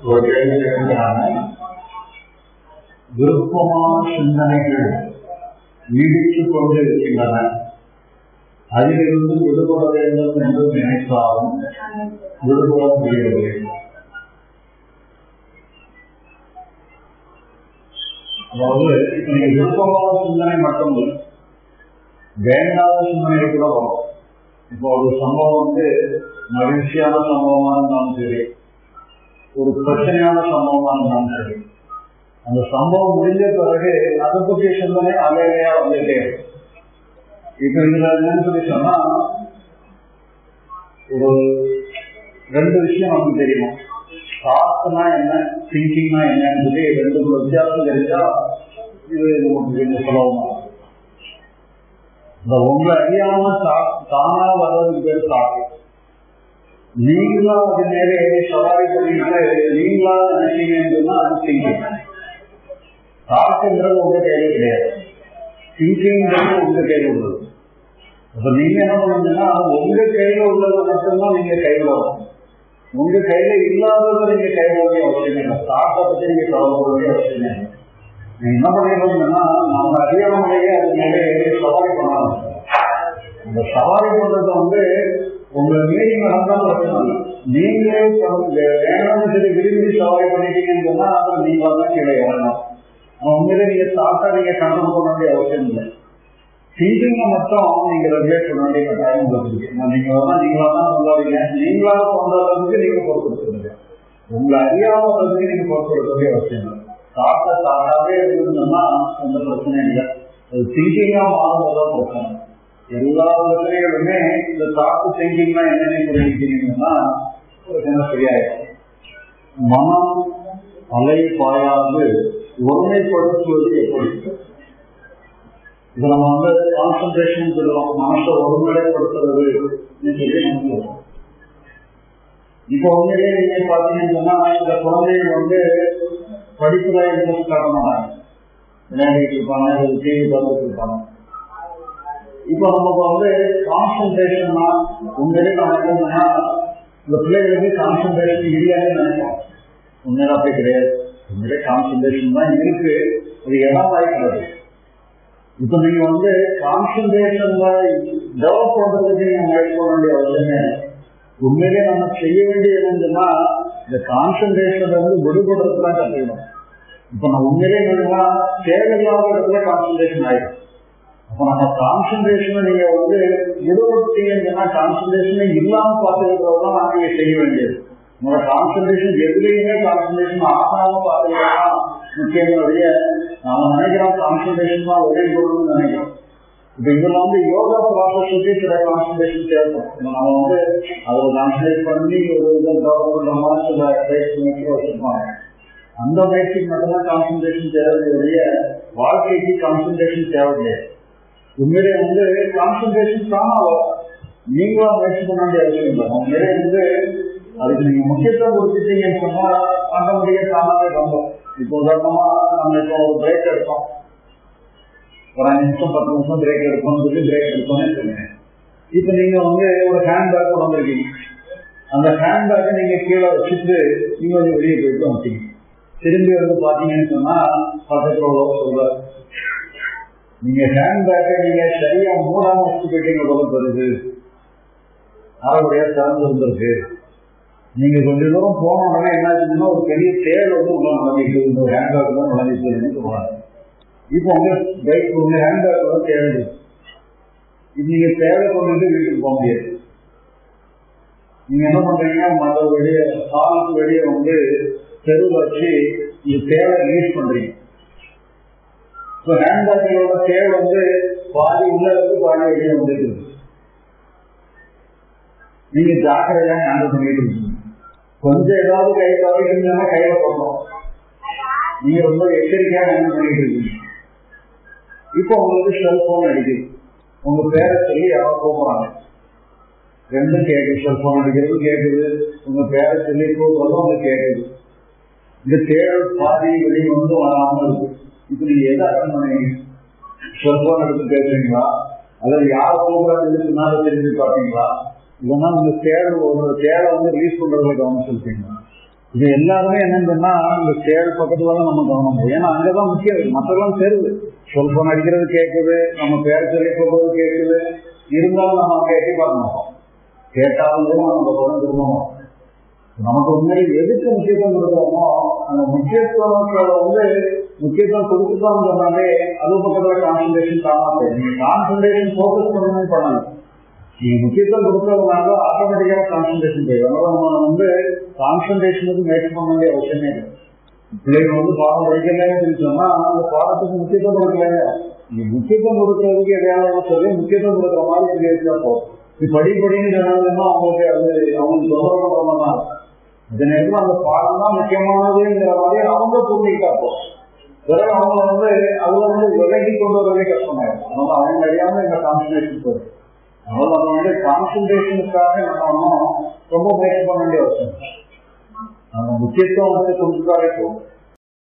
ஒரு கேள்வி கேட்கிறாங்க விருப்பமான சிந்தனைகள் நீடித்துக் கொண்டு இருக்கின்றன அதிலிருந்து விடுபட வேண்டும் என்று நினைத்தாலும் விடுபட முடியவில்லை அதாவது இப்ப நீங்க விருப்பமான சிந்தனை மட்டும் இல்லை வேண்டாத சிந்தனை கூட வரும் இப்போ ஒரு சம்பவம் வந்து மகிழ்ச்சியான சம்பவமா இருந்தாலும் சரி ஒரு பிரச்சனையான சம்பவமா இருந்தாலும் சரி அந்த சம்பவம் முடிஞ்ச பிறகு அதை பற்றிய சிந்தனை அலையிலையா வந்துட்டே இருக்கும் இப்ப இதுல என்னன்னு சொல்லி சொன்னா ஒரு ரெண்டு விஷயம் நமக்கு தெரியும் தாட்னா என்ன திங்கிங்னா என்னன்னு சொல்லி ரெண்டு வித்தியாசம் தெரிஞ்சா இது நமக்கு கொஞ்சம் சுலபமா இந்த உங்களை அறியாம தானா வர்றதுக்கு பேர் தாக்கு நீங்களா அது மேலே சவாரி பண்ணிட்டு நீங்களா நினைச்சீங்கன்னு சொன்னா அது திங்கிங் தாக்குங்கிறது உங்க கையில கிடையாது திங்கிங்கிறது உங்க கையில உள்ளது அப்ப நீங்க என்ன பண்ணுங்கன்னா உங்க கையில உள்ளதை மட்டும்தான் நீங்க கைவிடணும் உங்க கையில இல்லாததை நீங்க கைவிட வேண்டிய அவசியம் இல்லை தாக்கத்தை பத்தி நீங்க கவலைப்பட வேண்டிய அவசியம் இல்லை நீங்க என்ன பண்ணிக்கணும்னா நம்ம அறியாமலேயே அது மேலே சவாரி பண்ணணும் இந்த சவாரி பண்றது வந்து உங்க மீறி நடந்தாலும் பிரச்சனை இல்லை நீங்களே வேணும்னு சொல்லி விரும்பி சவாரி பண்ணிட்டீங்கன்னு சொன்னா அப்புறம் நீங்க தான் கீழே இறங்கணும் உண்மையிலே நீங்க தாத்தா நீங்க கண்ட்ரோல் பண்ண வேண்டிய அவசியம் இல்லை திங்கிங்க மட்டும் நீங்க ரெகுலேட் பண்ண வேண்டிய கட்டாயம் உங்களுக்கு இருக்கு நீங்க தான் நீங்களா தான் கொண்டாடுங்க நீங்களா கொண்டாடுறதுக்கு நீங்க பொறுப்படுத்துறீங்க உங்களை அறியாம வர்றதுக்கு நீங்க பொறுப்படுத்த வேண்டிய அவசியம் இல்லை தாத்தா தாத்தாவே இருந்ததுன்னா எந்த பிரச்சனையும் இல்லை அது திங்கிங்கா மாறும்போதுதான் பிரச்சனை எல்லா பிரச்சனைகளுமே இந்த தாக்கு திங்கிங்னா என்னென்ன புரிஞ்சுக்கிறீங்கன்னா பிரச்சனை சரியாயிடும் மனம் அலை பாயாது ஒருமைப்படுத்துவது எப்படி இப்ப நம்ம வந்து கான்சன்ட்ரேஷன் சொல்லுவோம் மனசை ஒருநிலைப்படுத்துறது சொல்லி நம்ம சொல்லுவோம் இப்போ உண்மையிலேயே நீங்க பாத்தீங்கன்னா இந்த குழந்தைகள் வந்து படிப்புல இன்ட்ரெஸ்ட் காட்ட மாட்டாங்க விளையாடிட்டு இருப்பாங்க டிவி பார்த்துட்டு இருப்பாங்க இப்போ நமக்கு வந்து கான்சன்ட்ரேஷன்னா உண்மையிலே நம்ம என்னன்னா இந்த பிள்ளைகளுக்கு கான்சன்ட்ரேஷன் இல்லையான்னு நினைப்போம் உண்மையில அப்படி கிடையாது உண்மையிலே கான்சன்ட்ரேஷன் தான் இருக்கு ஒரு இடம் வாய்க்கிறது இப்ப நீங்க வந்து கான்சன்ட்ரேஷன்ல டெவலப் பண்றதுக்கு நீங்க முயற்சி பண்ண வேண்டிய அவசியமே உண்மையிலே நம்ம செய்ய வேண்டிய என்னன்னா இந்த கான்சன்ட்ரேஷன்ல இருந்து விடுபடுறதுக்கு தான் கற்றுக்கணும் இப்ப நான் உண்மையிலே என்னன்னா தேவையில்லாத இடத்துல கான்சன்ட்ரேஷன் ஆயிடும் அப்ப நம்ம கான்சன்ட்ரேஷனை நீங்க வந்து விடுபட்டீங்கன்னா கான்சன்ட்ரேஷனை இல்லாம பார்த்துக்கிறது தான் நீங்க செய்ய வேண்டியது உங்களோட கான்சன்ட்ரேஷன் எதுலையுமே கான்சன்ட்ரேஷன் ஆகாம பார்த்துக்கலாம் முக்கியங்களுடைய நாம நினைக்கிறோம் கான்சன்ட்ரேஷன் தான் ஒரே பொருள்னு நினைக்கிறோம் இப்ப இதுல வந்து யோகா ப்ராசஸுக்கு சில கான்சன்ட்ரேஷன் தேவைப்படும் நம்ம வந்து அதை கான்சன்ட்ரேட் பண்ணி ஒரு விதம் பண்ற மாதிரி சில பயிற்சி வச்சிருப்பாங்க அந்த பயிற்சிக்கு மட்டும்தான் கான்சன்ட்ரேஷன் தேவையுடைய வாழ்க்கைக்கு கான்சன்ட்ரேஷன் தேவையில்லை உண்மையிலே வந்து கான்சன்ட்ரேஷன் தானா நீங்களா முயற்சி பண்ண வேண்டிய அவசியம் இல்லை உண்மையிலே வந்து அதுக்கு நீங்க முக்கியத்துவம் கொடுத்துட்டீங்கன்னு சொன்னா ஆட்டோமேட்டிக்கா தானாவே வந்தோம் இப்போ உதாரணமா நம்ம இப்போ ஒரு பிரேக் எடுத்தோம் ஒரு அஞ்சு நிமிஷம் பத்து நிமிஷம் பிரேக் எடுக்கணும்னு சொல்லி பிரேக் எடுத்தோம்னு சொல்லுங்க இப்போ நீங்க வந்து ஒரு ஹேண்ட் பேக் கொண்டு வந்திருக்கீங்க அந்த ஹேண்ட் பேக்கை நீங்க கீழே வச்சுட்டு நீங்க வந்து வெளியே போயிட்டு வந்துட்டீங்க திரும்பி வந்து பாத்தீங்கன்னு சொன்னா பக்கத்துல உள்ள சொல்ற நீங்க ஹேண்ட் பேக்கை நீங்க சரியா மூடாம வச்சு போயிட்டீங்க போல வருது அரைபடியா திறந்து இருந்திருக்கு நீங்க கொஞ்ச தூரம் போன உடனே என்ன ஆச்சுன்னா ஒரு பெரிய தேர் வந்து உள்ள நுழைஞ்சிட்டு இந்த ஹேண்ட் பேக் தான் நுழைஞ்சிட்டு சொல்றாங்க இப்போ உங்க பைக் உங்க ஹேண்ட் பேக் வந்து தேவை இது நீங்க தேவை கொண்டுட்டு வீட்டுக்கு போக முடியாது நீங்க என்ன பண்றீங்க மற்ற வெளியே ஹாலுக்கு வெளியே வந்து தெரு வச்சு நீங்க தேவை யூஸ் பண்றீங்க இப்போ ஹேண்ட் பேக்கோட தேவை வந்து பாதி உள்ள இருக்கு பாதி வெளியே வந்துட்டு இருக்கு நீங்க ஜாக்கிரதையா ஹேண்டில் பண்ணிட்டு இருக்கீங்க கொஞ்சம் ஏதாவது கை தவறிட்டு இருந்தா கையில போடுறோம் நீங்க ரொம்ப எச்சரிக்கையா ஹேண்டில் பண்ணிட்டு இருக்கீங்க இப்போ உங்களுக்கு செல்போன் அடிக்குது உங்க பேரை சொல்லி யாரோ கூப்பிடுறாங்க ரெண்டும் கேட்குது செல்போன் அடிக்கிறது கேட்குது உங்க பேரை சொல்லி கூப்பிடுறதும் உங்களுக்கு கேட்குது இந்த தேர்வு பாதி வெளியே வந்து வராம இருக்கு இப்போ நீங்க எதை அட்டன் பண்ணுவீங்க செல்போன் எடுத்து பேசுறீங்களா அல்லது யார் கூப்பிடுறாங்க பின்னால தெரிஞ்சு பார்த்தீங்களா இல்லைன்னா உங்க தேர்வு ஒரு தேவை வந்து ரிலீஸ் பண்றதுல கவனம் செலுத்தீங்களா இது எல்லாருமே என்னன்னா இந்த செயல் பக்கத்துல தான் நம்ம கவனம் போகும். ஏன்னா அங்கதான் முக்கியம் மற்றெல்லாம் சேருது சொல்பம் அடிக்கிறது கேட்குது நம்ம பேர் சொல்லி சொல்றது கேட்குது இருந்தாலும் நம்ம அங்க எட்டி பார்க்க மாட்டோம் கேட்டாலும் கூட நம்ம அந்த பக்கம் திரும்ப மாட்டோம் நமக்கு உண்மையில எதுக்கு முக்கியத்துவம் கொடுக்குறோமோ அந்த முக்கியத்துவத்தை வந்து முக்கியத்துவம் கொடுத்துட்டோம் சொன்னாலே அது பக்கத்துல கான்சன்ட்ரேஷன் காணாது நீங்க கான்சன்ட்ரேஷன் ஃபோக்கஸ் பண்ணணும் பண்ணணும் நீங்க முக்கியத்துவம் கொடுக்கறதுனால ஆட்டோமேட்டிக்காக கான்சன்ட்ரேஷன் போயிடும் அதனால நம்ம வந்து கான்சன்ட்ரேஷனுக்கு முயற்சி பண்ண வேண்டிய அவசியமே இல்லை பிள்ளைங்க வந்து பாடம் படிக்கலன்னு சொன்னா அந்த பாடத்துக்கு முக்கியத்துவம் கொடுக்கல நீங்க முக்கியத்துவம் கொடுக்கறதுக்கு எதையாவது சொல்லி முக்கியத்துவம் கொடுக்குற மாதிரி சொல்லி வச்சா போதும் நீ படி படின்னு சொன்னாங்கன்னா அவங்களுக்கு அது அவங்களுக்கு தொந்தரவு பண்ற மாதிரி தான் இந்த நேரத்தில் அந்த பாடம் தான் முக்கியமானதுங்கிற மாதிரி அவங்க புரிஞ்சுக்கிட்டா போதும் பிறகு அவங்க வந்து அதுல வந்து விலகி கொண்டு வரவே கஷ்டமாயிடும் அதனால அவங்க அறியாம இந்த கான்சன்ட்ரேஷன் போயிடும் அதனால நம்ம வந்து கான்சன்ட்ரேஷனுக்காக நம்ம ஒன்றும் ரொம்ப முயற்சி பண்ண வேண்டிய அவசியம் இல்லை. நம்ம முக்கியத்துவம் வந்து கொடுத்துட்டாலே போதும்